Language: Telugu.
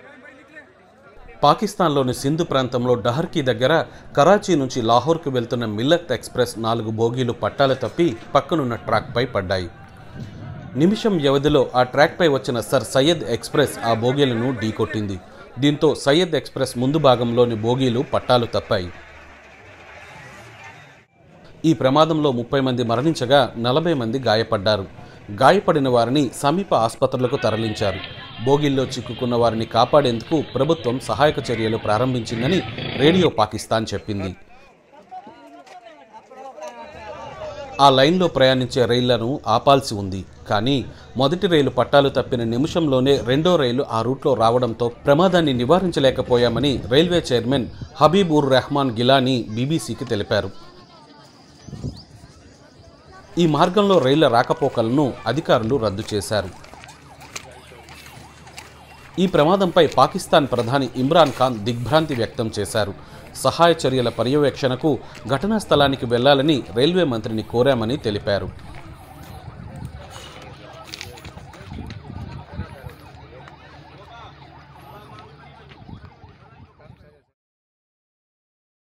పాకిస్తాన్లోని సింధు ప్రాంతంలో డహర్కి దగ్గర కరాచీ నుంచి లాహోర్కు వెళ్తున్న మిల్లత్ ఎక్స్ప్రెస్ నాలుగు బోగీలు పట్టాలు తప్పి పక్కనున్న ట్రాక్పై పడ్డాయి నిమిషం వ్యవధిలో ఆ ట్రాక్పై వచ్చిన సర్ సయ్యద్ ఎక్స్ప్రెస్ ఆ బోగీలను ఢీకొట్టింది దీంతో సయ్యద్ ఎక్స్ప్రెస్ ముందు భాగంలోని బోగీలు పట్టాలు తప్పాయి ఈ ప్రమాదంలో ముప్పై మంది మరణించగా నలభై మంది గాయపడ్డారు గాయపడిన వారిని సమీప ఆసుపత్రులకు తరలించారు బోగిల్లో చిక్కుకున్న వారిని కాపాడేందుకు ప్రభుత్వం సహాయక చర్యలు ప్రారంభించిందని రేడియో పాకిస్తాన్ చెప్పింది ఆ లైన్లో ప్రయాణించే రైళ్లను ఆపాల్సి ఉంది కానీ మొదటి రైలు పట్టాలు తప్పిన నిమిషంలోనే రెండో రైలు ఆ రూట్లో రావడంతో ప్రమాదాన్ని నివారించలేకపోయామని రైల్వే చైర్మన్ హబీబ్ ఉర్ రెహమాన్ గిలానీ బీబీసీకి తెలిపారు ఈ మార్గంలో రైళ్ల రాకపోకలను అధికారులు రద్దు చేశారు ఈ ప్రమాదంపై పాకిస్తాన్ ప్రధాని ఇమ్రాన్ ఖాన్ దిగ్భ్రాంతి వ్యక్తం చేశారు సహాయ చర్యల పర్యవేక్షణకు ఘటనా స్థలానికి వెళ్లాలని రైల్వే మంత్రిని కోరామని తెలిపారు